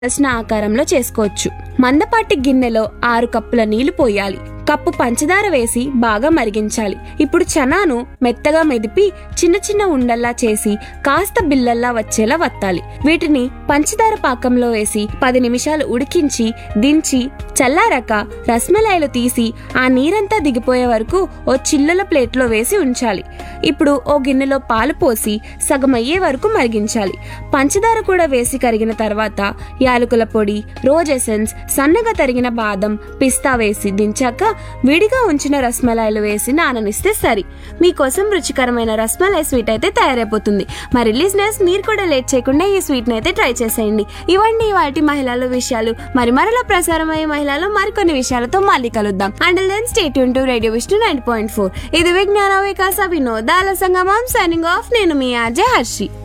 కావలసిన ఆకారంలో చేసుకోవచ్చు మందపాటి గిన్నెలో ఆరు కప్పుల నీళ్లు పోయాలి కప్పు పంచదార వేసి బాగా మరిగించాలి ఇప్పుడు చనాను మెత్తగా మెదిపి చిన్న చిన్న ఉండల్లా చేసి కాస్త బిల్లల్లా వచ్చేలా వత్తాలి వీటిని పంచదార పాకంలో వేసి పది నిమిషాలు ఉడికించి దించి చల్లారాక రస్మలాయలు తీసి ఆ నీరంతా దిగిపోయే వరకు ఓ చిల్లుల ప్లేట్లో వేసి ఉంచాలి ఇప్పుడు ఓ గిన్నెలో పాలు పోసి సగం అయ్యే వరకు మరిగించాలి పంచదార కూడా వేసి కరిగిన తర్వాత యాలకుల పొడి రోజ్ ఎసెన్స్ సన్నగా తరిగిన బాదం పిస్తా వేసి దించాక విడిగా ఉంచిన రస్మలాయలు వేసి నాననిస్తే సరి మీకోసం రుచికరమైన రస్మలాయ్ స్వీట్ అయితే తయారైపోతుంది మరి లిజినెస్ మీరు కూడా లేట్ చేయకుండా ఈ స్వీట్ అయితే ట్రై చేసేయండి ఇవన్నీ వాటి మహిళల విషయాలు మరి మరలా ప్రసారమయ్యే మహిళలు మరికొన్ని విషయాలతో మళ్ళీ కలుద్దాం and then state to radio Vishnu nine point four ఇది విజ్ఞాన వికాస వినోదాల సంగమం సైనింగ్ ఆఫ్ నేను మీ ఆర్జే హర్షి